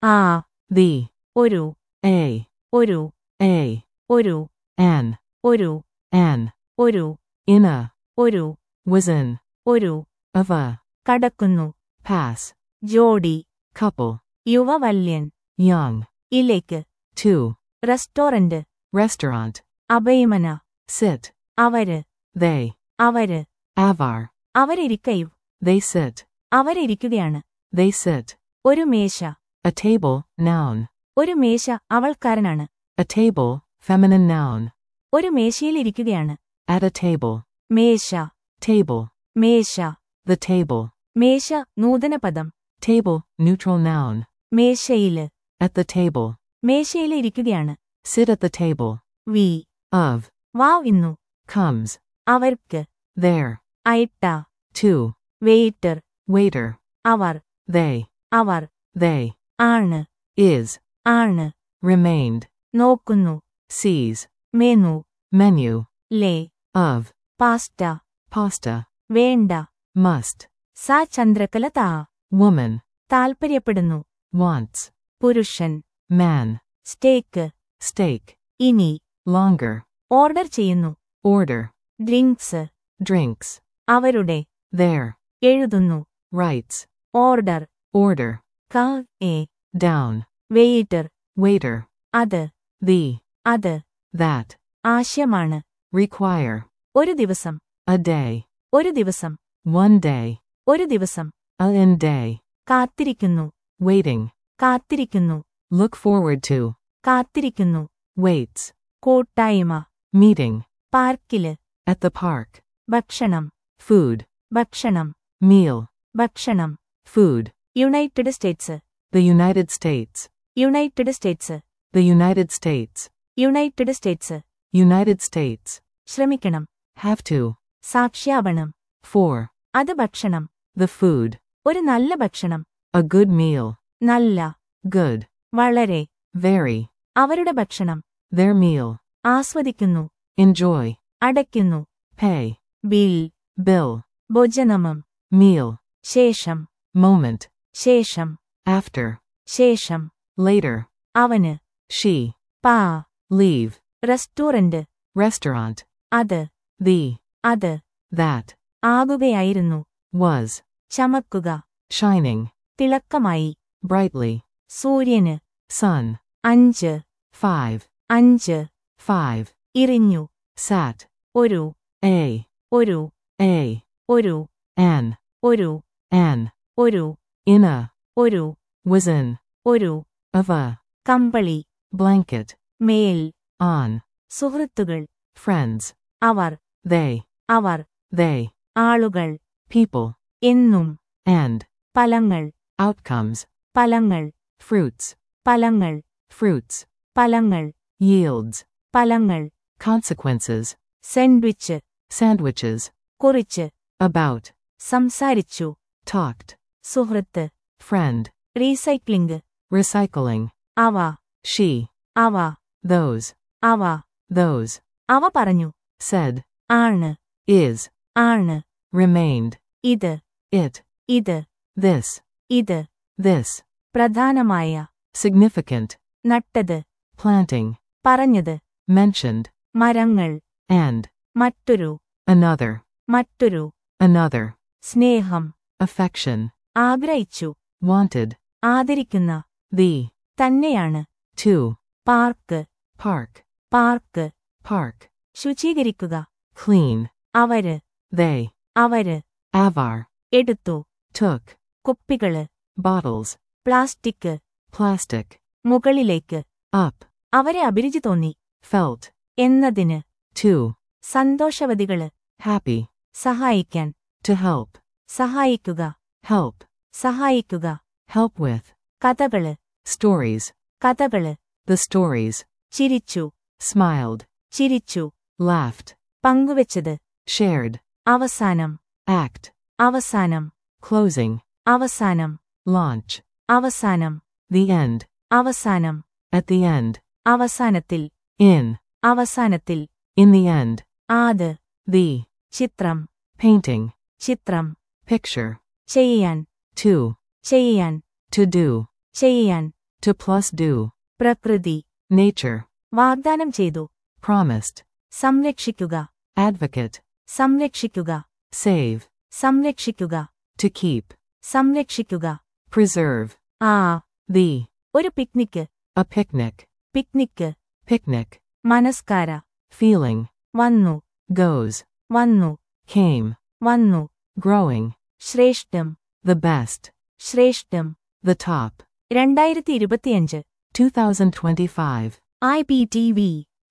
ആ the, ഒരു a, ഒരു a, ഒരു an, ഒരു an, ഒരു in a, ഒരു was in, ഒരു of a, കടക്കുന്നു pass, ജോഡി couple, യുവവല്യൻ young, ഇലേക്ക് two, റെസ്റ്റോറന്റ് restaurant, അഭയമന sit, അവര് they, അവര് avar, അവരിരിക്കയും they sit, അവരിരിക്കുകയാണ് they sit, ഒരു മേശ a table, noun, ഒരു മേശ അവൾക്കാരനാണ് a table, feminine noun, ഒരു മേശയിലിരിക്കുകയാണ് at a table, മേശ table, മേശ the table, മേശ നൂതനപദം table, neutral noun, മേശയില് at the table, മേശയിലിരിക്കുകയാണ് sit at the table, വി of, വാവ് ഇന്നു comes, അവർക്ക് there, അയിട്ട to, വെയിറ്റർ waiter, അവർ they, അവർ they, ആണ് is, ആണ് remained, നോക്കുന്നു sees, മെനു menu, ലേ of, പാസ്റ്റ pasta, വേണ്ട must, സാ ചന്ദ്രകല താ woman, താൽപ്പര്യപ്പെടുന്നു wants, പുരുഷൻ man, സ്റ്റേക്ക് steak, ഇനി longer, ഓർഡർ ചെയ്യുന്നു order, ഡ്രിങ്ക്സ് drinks, അവരുടെ there, എഴുതുന്നു writes, ഓർഡർ order, ക എ down, വെയിറ്റർ waiter, അത് the, അത് that, ആശയമാണ് require, ഒരു ദിവസം a day, ഒരു ദിവസം one day, ഒരു ദിവസം a in day, കാത്തിരിക്കുന്നു waiting, കാത്തിരിക്കുന്നു look forward to, കാത്തിരിക്കുന്നു waits, കൂട്ടായ്മ meeting, പാർക്കില് at the park, ഭക്ഷണം food, ഭക്ഷണം meal, ഭക്ഷണം food, United States the United States, United States the United States, United States United States, ശ്രമിക്കണം have to, സാക്ഷ്യാപണം for, അത് ഭക്ഷണം the food, ഒരു നല്ല ഭക്ഷണം a good meal, നല്ല good, വളരെ very, അവരുടെ ഭക്ഷണം their meal, ആസ്വദിക്കുന്നു enjoy, അടയ്ക്കുന്നു pay, ബിൽ bill, ഭോജനമം meal, ശേഷം moment, ശേഷം after, ശേഷം later, അവന് she, പാ leave, റെസ്റ്റോറന്റ് restaurant, അത് the, അത് that, ആകുകയായിരുന്നു was, ചമക്കുക shining, തിളക്കമായി brightly, സൂര്യന് sun, അഞ്ച് five, അഞ്ച് five, ഇറിഞ്ഞു sat, ഒരു a, ഒരു a, ഒരു an, ഒരു an, ഒരു in a, ഒരു was in, ഒരു of a, കമ്പളി blanket, മേൽ on, സുഹൃത്തുക്കൾ friends, അവർ they, അവർ they, ആളുകൾ people, എന്നും and, ഫലങ്ങൾ outcomes, ഫലങ്ങൾ fruits, ഫലങ്ങൾ fruits, ഫലങ്ങൾ yields, ഫലങ്ങൾ consequences, സാൻഡ്വിച്ച് sandwiches, കുറിച്ച് about, സംസാരിച്ചു talked, സുഹൃത്ത് friend, റീസൈക്ലിംഗ് recycling, അവ she, അവ those, അവ those, അവ പറഞ്ഞു said, ആണ് is, ആണ് remained, ഇത് it, ഇത് this, ഇത് this, പ്രധാനമായ significant, നട്ടത് planting, പറഞ്ഞത് mentioned, മരങ്ങൾ and, മറ്റൊരു another, മറ്റൊരു another, സ്നേഹം affection, ആഗ്രഹിച്ചു wanted, ആദരിക്കുന്ന the, തന്നെയാണ് to, park park, park park, ശുചീകരിക്കുക clean, അവര് they, അവര് avar, എടുത്തു took, കുപ്പികള് bottles, പ്ലാസ്റ്റിക് plastic, മുകളിലേക്ക് up, അവരെ അഭിരുചി തോന്നി felt, എന്നതിന് to, സന്തോഷവതികള് happy, സഹായിക്കാൻ to help, സഹായിക്കുക help, സഹായിക്കുക help with, കഥകള് stories, കഥകള് the stories, ചിരിച്ചു smiled, ചിരിച്ചു laughed, പങ്കുവച്ചത് shared, അവസാനം act, അവസാനം closing, അവസാനം launch, അവസാനം the end, അവസാനം at the end, അവസാനത്തിൽ in, അവസാനത്തിൽ in the end, ആത് the, ചിത്രം painting, ചിത്രം picture, ചെയ്യാൻ to, ചെയ്യാൻ to do, ചെയ്യാൻ To plus do. പ്രകൃതി Nature. വാഗ്ദാനം ചെയ്തു Promised. സംരക്ഷിക്കുക Advocate. സംരക്ഷിക്കുക Save. സംരക്ഷിക്കുക To keep. സംരക്ഷിക്കുക Preserve. ആ The. ഒരു picnic A picnic. Picnic Picnic. മനസ്കാര Feeling. വന്നു Goes. വന്നു Came. വന്നു Growing. ശ്രേഷ്ഠം The best. ശ്രേഷ്ഠം The top. രണ്ടായിരത്തി ഇരുപത്തിയഞ്ച് 2025. I P T V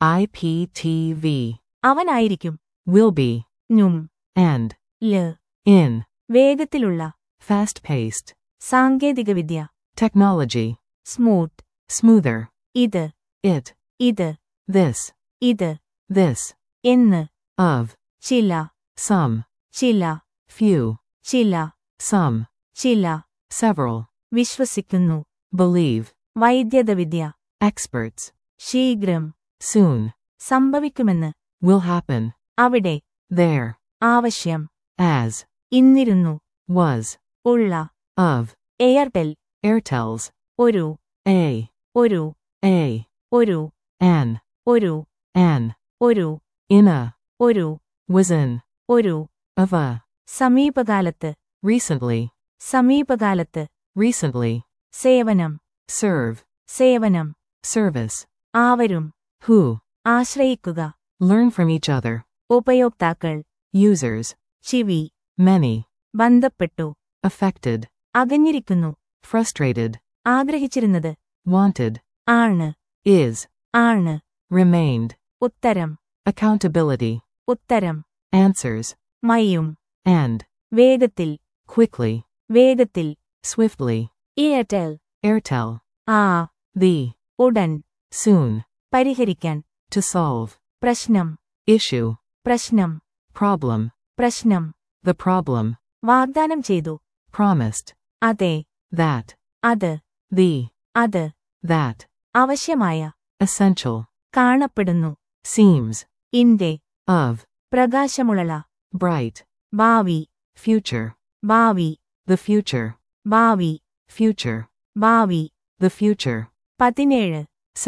IPTV. അവനായിരിക്കും Will be. നും And. ല് In. വേഗത്തിലുള്ള Fast paced. സാങ്കേതികവിദ്യ Technology. Smooth Smoother. ഇത് It. ഇത് This. ഇത് This. എന്ന് Of. ചില Some. ചില Few. ചില Some. ചില Several. വിശ്വസിക്കുന്നു Believe. വൈദ്യതവിദ്യ Experts. ശീഘ്രം Soon. സംഭവിക്കുമെന്ന് Will happen. അവിടെ There. ആവശ്യം As. ഇന്നിരുന്നു Was. ഉള്ള Of. Airtel Airtels. ഒരു A. ഒരു A. ഒരു An. ഒരു An. ഒരു In a. ഒരു Was in. ഒരു Of a. സമീപകാലത്ത് Recently. സമീപകാലത്ത് Recently. സേവനം Serve. സേവനം Service. ആവരും Who. ആശ്രയിക്കുക Learn from each other. ഉപയോക്താക്കൾ Users. ചിവി Many. ബന്ധപ്പെട്ടു Affected. അകഞ്ഞിരിക്കുന്നു Frustrated. ആഗ്രഹിച്ചിരുന്നത് Wanted. ആണ് Is. ആണ് Remained. ഉത്തരം Accountability. ഉത്തരം Answers. മയും And. വേഗത്തിൽ Quickly. വേഗത്തിൽ Swiftly. Airtel Airtel. ആ The. ഉടൻ Soon. പരിഹരിക്കാൻ To solve. പ്രശ്നം Issue. പ്രശ്നം Problem. പ്രശ്നം The problem. വാഗ്ദാനം ചെയ്തു Promised. അതെ That. അത് The. അത് That. ആവശ്യമായ Essential. കാണപ്പെടുന്നു Seems. ഇന്റെ Of. പ്രകാശമുള്ള Bright. ഭാവി Future. ഭാവി The future. ഭാവി Future. ഭാവി The future. പതിനേഴ്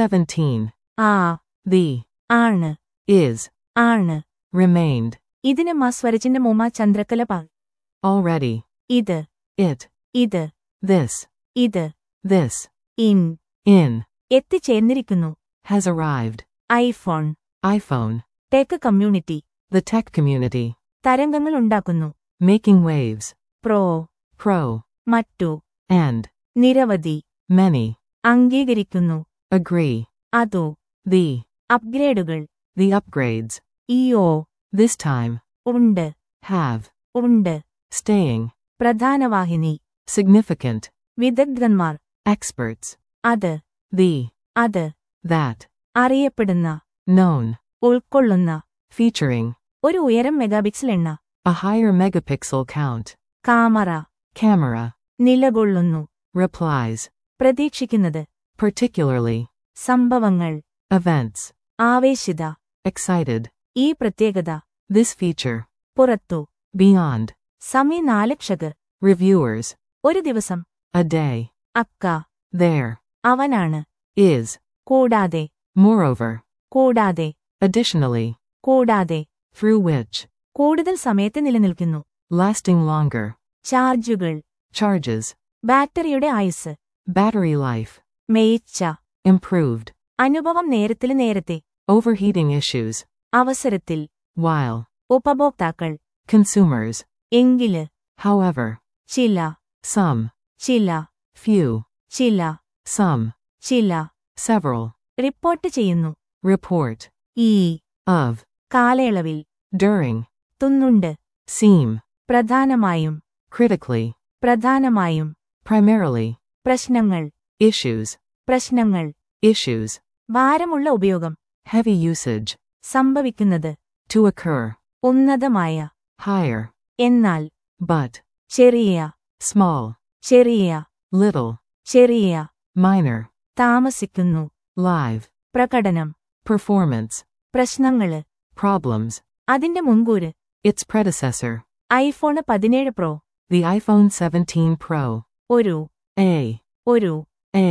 17. ആ The. ആണ് Is. ആണ് Remained. ഇതിന് മാ സ്വരചിഹ്ന മുമ ചന്ദ്രകല പ Already. ഇത് It. ഇത് This. ഇത് This. In In. എത്തിച്ചേർന്നിരിക്കുന്നു Has arrived. IPhone iPhone. Tech community The tech community. തരംഗങ്ങൾ ഉണ്ടാക്കുന്നു Making waves. Pro Pro. മറ്റു And. നിരവധി Many. അംഗീകരിക്കുന്നു Agree. അതോ The. അപ്ഗ്രേഡുകൾ The upgrades. ഇയോ This time. ഉണ്ട് Have. ഉണ്ട് Staying. പ്രധാനവാഹിനി Significant. വിദഗ്ധന്മാർ Experts. അത് The. അത് That. അറിയപ്പെടുന്ന Known. ഉൾക്കൊള്ളുന്ന Featuring. ഒരു ഉയരം മെഗാപിക്സൽ എണ്ണ A higher megapixel count. Camera Camera. നിലകൊള്ളുന്നു Replies. പ്രതീക്ഷിക്കുന്നത് Particularly. സംഭവങ്ങൾ Events. ആവേശിത Excited. ഈ പ്രത്യേകത This feature. പുറത്തു Beyond. സമി നാലക്ഷകർ Reviewers. ഒരു ദിവസം A day. അക്ക There. അവനാണ് Is. കൂടാതെ Moreover. കൂടാതെ Additionally. കൂടാതെ Through which. കൂടുതൽ സമയത്ത് നിലനിൽക്കുന്നു Lasting longer. ചാർജുകൾ Charges. ബാറ്ററിയുടെ ആയുസ് Battery life. മേയിച്ച Improved. അനുഭവം നേരത്തിൽ നേരത്തെ Overheating issues. അവസരത്തിൽ While. ഉപഭോക്താക്കൾ Consumers. എങ്കില് However. ചില Some. ചില Few. ചില Some. ചില Several. റിപ്പോർട്ട് ചെയ്യുന്നു Report. ഈ Of. കാലയളവിൽ During. തുന്നുണ്ട് Seem. പ്രധാനമായും Critically. പ്രധാനമായും Primarily. പ്രശ്നങ്ങൾ Issues. പ്രശ്നങ്ങൾ Issues. ഭാരമുള്ള ഉപയോഗം Heavy usage. സംഭവിക്കുന്നത് To occur. ഉന്നതമായ Higher. എന്നാൽ But. ചെറിയ Small. ചെറിയ Little. ചെറിയ Minor. താമസിക്കുന്നു Live. പ്രകടനം Performance. പ്രശ്നങ്ങള് Problems. അതിന്റെ മുൻകൂര് Its predecessor. ഐഫോണ് പതിനേഴ് പ്രോ The iPhone 17 Pro. ഒരു A. ഒരു A.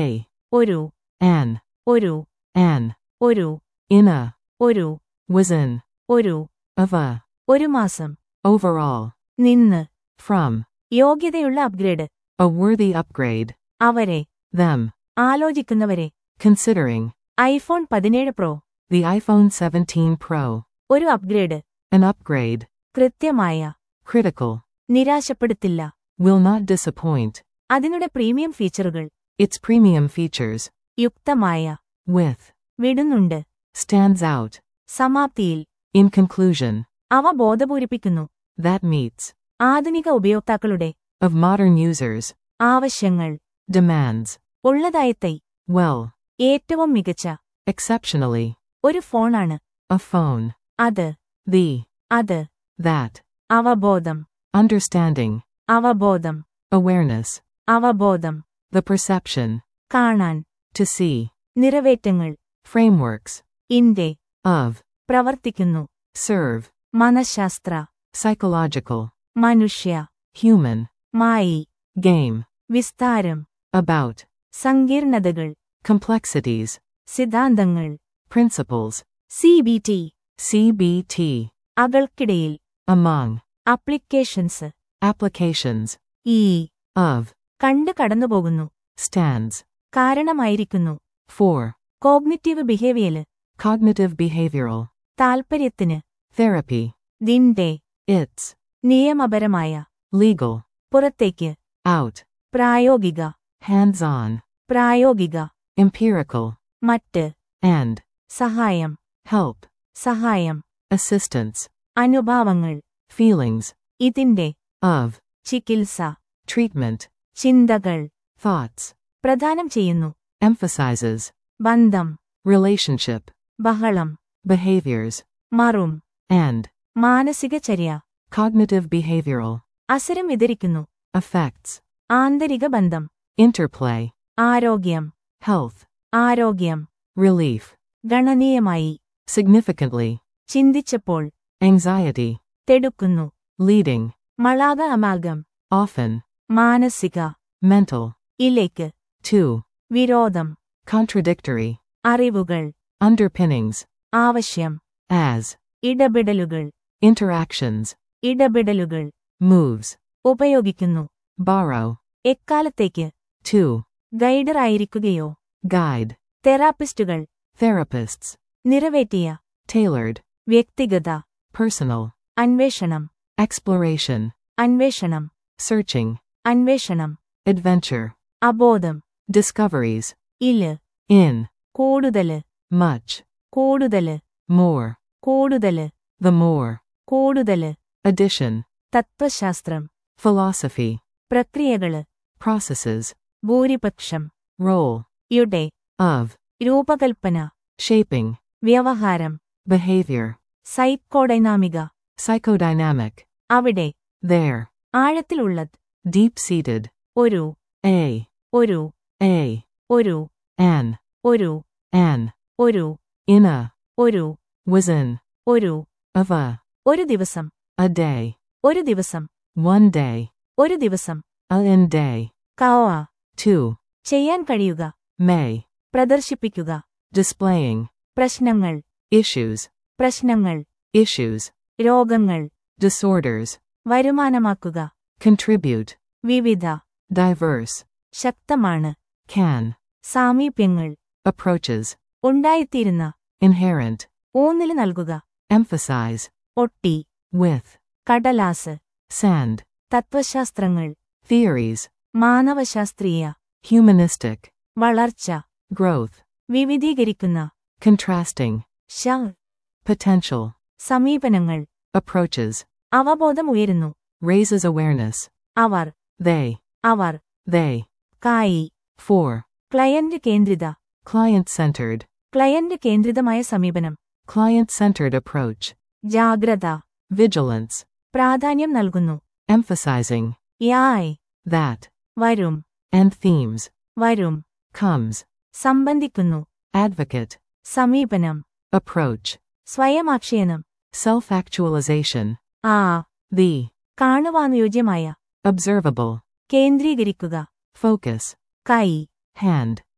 ഒരു an, ഒരു an, ഒരു in a, ഒരു was in, ഒരു of a, ഒരു മാസം overall, നിന്ന് from, യോഗ്യതയുള്ള അപ്ഗ്രേഡ് a worthy upgrade, അവരെ them, ആലോചിക്കുന്നവരെ considering, ഐഫോൺ പതിനേഴ് പ്രോ the iPhone 17 Pro, ഒരു അപ്ഗ്രേഡ് an upgrade, കൃത്യമായ critical, നിരാശപ്പെടുത്തില്ല will not disappoint, അതിനുടെ പ്രീമിയം ഫീച്ചറുകൾ its premium features, യുക്തമായ with, വിടുന്നുണ്ട് stands out, സമാപ്തിയിൽ in conclusion, അവ ബോധപൂരിപ്പിക്കുന്നു that meets, ആധുനിക ഉപയോക്താക്കളുടെ of modern users, ആവശ്യങ്ങൾ demands, ഉള്ളതായത്തൈ well, ഏറ്റവും മികച്ച exceptionally, ഒരു ഫോണാണ് a phone, അത് the, അത് that, അവബോധം understanding, അവബോധം awareness, അവബോധം the perception, കാണാൻ to see, നിറവേറ്റങ്ങൾ frameworks, ഇന്റെ of, പ്രവർത്തിക്കുന്നു serve, മനഃശാസ്ത്ര psychological, മനുഷ്യ human, മായി game, വിസ്താരം about, സങ്കീർണതകൾ complexities, സിദ്ധാന്തങ്ങൾ principles, C B T CBT, അകൾക്കിടയിൽ among, അപ്ലിക്കേഷൻസ് applications, ഈ of, കണ്ട് കടന്നുപോകുന്നു stands, കാരണമായിരിക്കുന്നു for, cognitive behavioural cognitive behavioral, താൽപ്പര്യത്തിന് therapy, ദിന്റെ its, നിയമപരമായ legal, പുറത്തേക്ക് out, പ്രായോഗിക hands on, പ്രായോഗിക empirical, മറ്റ് and, സഹായം help, സഹായം assistance, അനുഭാവങ്ങൾ feelings, ഇതിന്റെ of, ചികിത്സ treatment, ചിന്തകൾ thoughts, പ്രദാനം ചെയ്യുന്നു emphasizes, ബന്ധം relationship, ബഹളം behaviors, മറും and, മാനസിക ചര്യ cognitive behavioral, അസരം വിതരിക്കുന്നു effects, ആന്തരിക ബന്ധം interplay, ആരോഗ്യം health, ആരോഗ്യം relief, ഗണനീയമായി significantly, ചിന്തിച്ചപ്പോൾ anxiety, തെടുക്കുന്നു leading, മളാക അമാൽഗം often, മാനസിക mental, ഇലേക്ക് to, വിരോധം contradictory, അറിവുകൾ underpinnings, ആവശ്യം as, ഇടപെടലുകൾ interactions, ഇടപെടലുകൾ moves, ഉപയോഗിക്കുന്നു borrow, എക്കാലത്തേക്ക് to, ഗൈഡർ ആയിരിക്കുകയോ guide, തെറാപ്പിസ്റ്റുകൾ therapists, നിറവേറ്റിയ tailored, വ്യക്തിഗത personal, അന്വേഷണം exploration, അന്വേഷണം searching, അന്വേഷണം adventure, അബോധം discoveries, ഇല് in, കൂടുതല് much, കൂടുതല് more, കൂടുതല് the more, കൂടുതല് addition, തത്വശാസ്ത്രം philosophy, പ്രക്രിയകള് processes, ഭൂരിപക്ഷം role, യുടെ of, രൂപകൽപ്പന shaping, വ്യവഹാരം behavior, സൈക്കോഡൈനാമിക psychodynamic, അവിടെ there, ആഴത്തിലുള്ളത് deep-seated, ഒരു a, ഒരു a, ഒരു an, ഒരു an, ഒരു in a, ഒരു was in, ഒരു of a, ഒരു ദിവസം a day, ഒരു ദിവസം one day, ഒരു ദിവസം a in day, കവ two, ചെയ്യാൻ കഴിയുക may, പ്രദർശിപ്പിക്കുക displaying, പ്രശ്നങ്ങൾ issues, പ്രശ്നങ്ങൾ issues, രോഗങ്ങൾ disorders, വരുമാനമാക്കുക contribute, വിവിധ diverse, ശക്തമാണ് can, സാമീപ്യങ്ങൾ approaches, ഉണ്ടായിത്തീരുന്ന inherent, ഊന്നല് നൽകുക emphasize, ഒട്ടി with, കടലാസ് sand, തത്വശാസ്ത്രങ്ങൾ theories, മാനവശാസ്ത്രീയ humanistic, വളർച്ച growth, വിവിധീകരിക്കുന്ന contrasting, ശ potential, സമീപനങ്ങൾ approaches, അവബോധം ഉയരുന്നു raises awareness, അവർ they, അവർ they, കായി for, ക്ലയന്റ് കേന്ദ്രിത client-centered, ക്ലയന്റ് കേന്ദ്രിതമായ സമീപനം client-centered approach, ജാഗ്രത vigilance, പ്രാധാന്യം നൽകുന്നു emphasizing, യായ് that, വരും and themes, വരും comes, സംബന്ധിക്കുന്നു advocate, സമീപനം approach, സ്വയമാക്ഷേനം self-actualization, ആ the, കാണുവാനുയോജ്യമായ observable, കേന്ദ്രീകരിക്കുക focus, കൈ hand,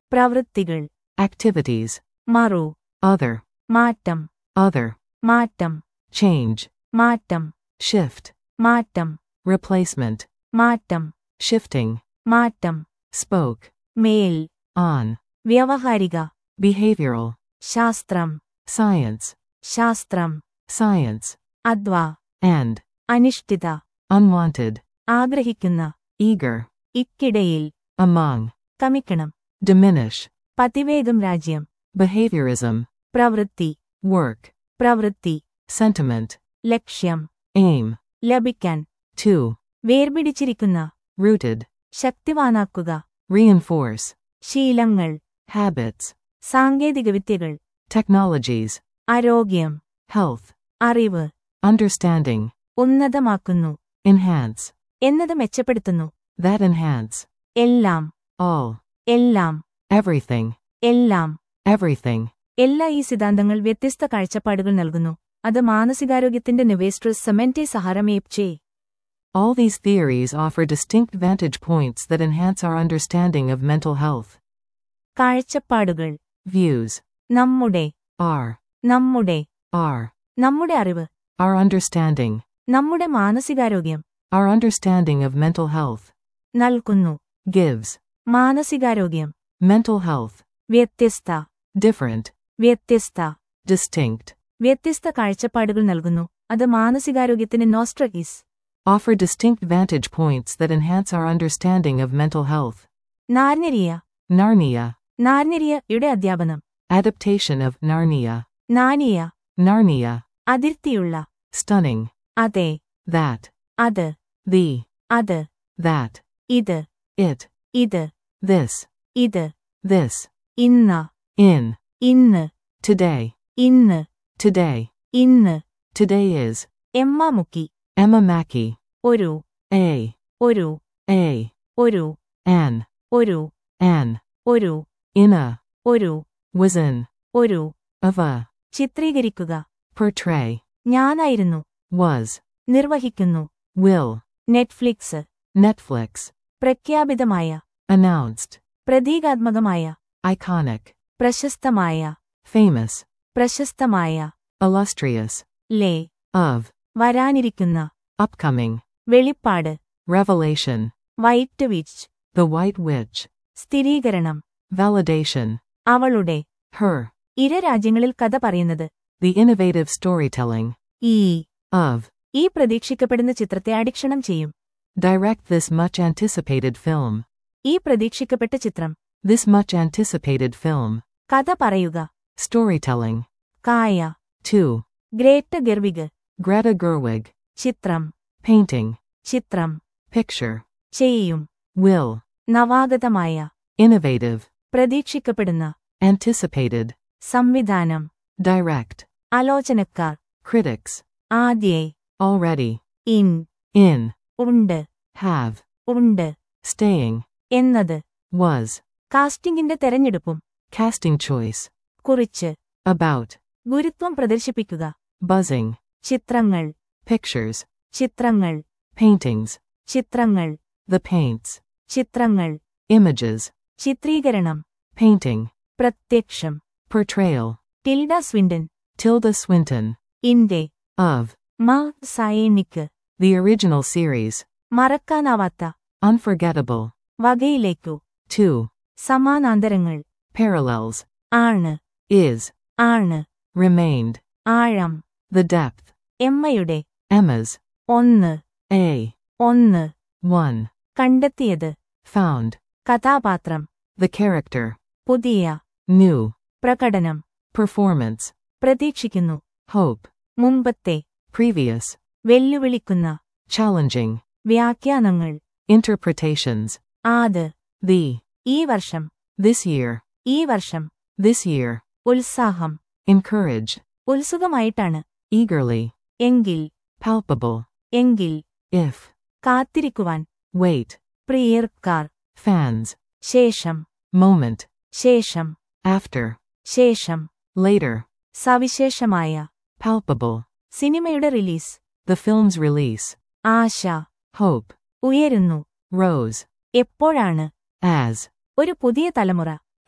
പ്രവൃത്തികൾ activities, മറു other, മാറ്റം other, മാറ്റം change, മാറ്റം shift, മാറ്റം replacement, മാറ്റം shifting, മാറ്റം spoke, മേൽ on, വ്യവഹാരിക behavioral, ശാസ്ത്രം science, ശാസ്ത്രം science, അദ്വ and, അനിഷ്ഠിത unwanted, ആഗ്രഹിക്കുന്ന eager, ഇക്കിടയിൽ among, കമിക്കണം diminish, പതിവേഗം രാജ്യം behaviorism, പ്രവൃത്തി work, പ്രവൃത്തി sentiment, ലക്ഷ്യം aim, ലഭിക്കാൻ to, വേർപിടിച്ചിരിക്കുന്ന rooted, ശക്തിവാനാക്കുക reinforce, ശീലങ്ങൾ habits, സാങ്കേതികവിദ്യകൾ technologies, ആരോഗ്യം health, അറിവ് understanding, ഉന്നതമാക്കുന്നു enhance, എന്നത് മെച്ചപ്പെടുത്തുന്നു that enhance, എല്ലാം all, എല്ലാം everything, എല്ലാം everything, എല്ലാ ഈ സിദ്ധാന്തങ്ങൾ വ്യത്യസ്ത കാഴ്ചപ്പാടുകൾ നൽകുന്നു അത് മാനസികാരോഗ്യത്തിന്റെ നിവേസ്ട്രസ് സെമന്റെ സഹാരമേപ്ചേ all these theories offer distinct vantage points that enhance our understanding of mental health. കാഴ്ചപ്പാടുകൾ Views, നമ്മുടെ are, നമ്മുടെ are, നമ്മുടെ അറിവ് our understanding, നമ്മുടെ മാനസികാരോഗ്യം our understanding of mental health, നൽകുന്നു gives, മാനസികാരോഗ്യം mental health, വ്യത്യസ്ത different, വ്യത്യസ്ത distinct, വ്യത്യസ്ത കാഴ്ചപ്പാടുകൾ നൽകുന്നു അത് മാനസികാരോഗ്യത്തിന് നോസ്ട്രഗീസ് offer distinct vantage points that enhance our understanding of mental health. നാർനരിയ Narnia, നാർനരിയയുടെ അധ്യാപനം adaptation of Narnia, നാനിയ Narnia, അതിർത്തിയുള്ള stunning, അതെ that, അത് the, അത് that, ഇത് it, ഇത് this, ഇത് this, ഇന്ന in, ഇന്ന് today, ഇന്ന് today, ഇന്ന് today is, Emma Mackey Emma Mackey, ഒരു a, ഒരു a, ഒരു an, ഒരു an, ഒരു in a, ഒരു was in, ഒരു of a, ചിത്രീകരിക്കുക portray, ഞാനായിരുന്നു was, നിർവഹിക്കുന്നു will, നെറ്റ്ഫ്ലിക്സ് Netflix, പ്രഖ്യാപിതമായ announced, പ്രതീകാത്മകമായ iconic, പ്രശസ്തമായ famous, പ്രശസ്തമായ illustrious, ലേ of, വരാനിരിക്കുന്ന upcoming, വെളിപ്പാട് revelation, white witch the white witch, സ്ഥിരീകരണം validation, അവളുടെ her, ഇര രാജ്യങ്ങളിൽ കഥ പറയുന്നത് the innovative storytelling, ഈ of, ഈ പ്രതീക്ഷിക്കപ്പെടുന്ന ചിത്രത്തെ അഡിക്ഷണം ചെയ്യും direct this much anticipated film, ഈ പ്രതീക്ഷിക്കപ്പെട്ട ചിത്രം this much anticipated film, കഥ പറയുക storytelling, കായ 2, ഗ്രേറ്റ് ഗെർവിഗ് Greta Gerwig, ചിത്രം painting, ചിത്രം picture, ചെയ്യും will, നവാഗതമായ innovative, പ്രതീക്ഷിക്കപ്പെടുന്ന anticipated, സംവിധാനം direct, ആലോചനക്കാർ critics, ആദ്യേ already, ഇൻ in, ഉണ്ട് have, ഉണ്ട് staying, എന്നത് was, കാസ്റ്റിംഗിന്റെ തെരഞ്ഞെടുപ്പും casting choice, കുറിച്ച് about, ഗുരുത്വം പ്രദർശിപ്പിക്കുക buzzing, ചിത്രങ്ങൾ pictures, ചിത്രങ്ങൾ paintings, ചിത്രങ്ങൾ the paints, ചിത്രങ്ങൾ images, ചിത്രീകരണം painting, പ്രത്യക്ഷം portrayal, Tilda Swinton Tilda Swinton, ഇന്റെ of, മാ സയനിക്ക് the original series, മറക്കാനാവാത്ത unforgettable, വകയിലേക്കു two, സമാനാന്തരങ്ങൾ parallels, ആണ് is, ആണ് remained, ആഴം the depth, എമ്മയുടെ Emma's, ഒന്ന് a, ഒന്ന് one, കണ്ടെത്തിയത് found, കഥാപാത്രം the character, പുതിയ new, പ്രകടനം performance, പ്രതീക്ഷിക്കുന്നു hope, മുമ്പത്തെ previous, വെല്ലുവിളിക്കുന്ന challenging, വ്യാഖ്യാനങ്ങൾ interpretations, ആത് the, ഈ വർഷം this year, ഈ വർഷം this year, ഉത്സാഹം encourage, ഉത്സുകമായിട്ടാണ് eagerly, എങ്കിൽ palpable, എങ്കിൽ if, കാത്തിരിക്കുവാൻ wait, പ്രിയർക്കാർ fans, ശേഷം moment, ശേഷം after, ശേഷം later, സവിശേഷമായ palpable, സിനിമയുടെ റിലീസ് the film's release, ആശ hope, ഉയരുന്നു rose, എപ്പോഴാണ് as, ഒരു പുതിയ തലമുറ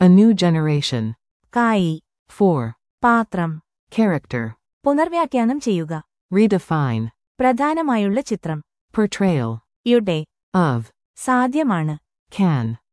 A new generation. കായി 4. പാത്രം Character. പുനർവ്യാഖ്യാനം ചെയ്യുക Redefine. പ്രധാനമായുള്ള ചിത്രം Portrayal. യുടെ Of. സാധ്യമാണ് Can.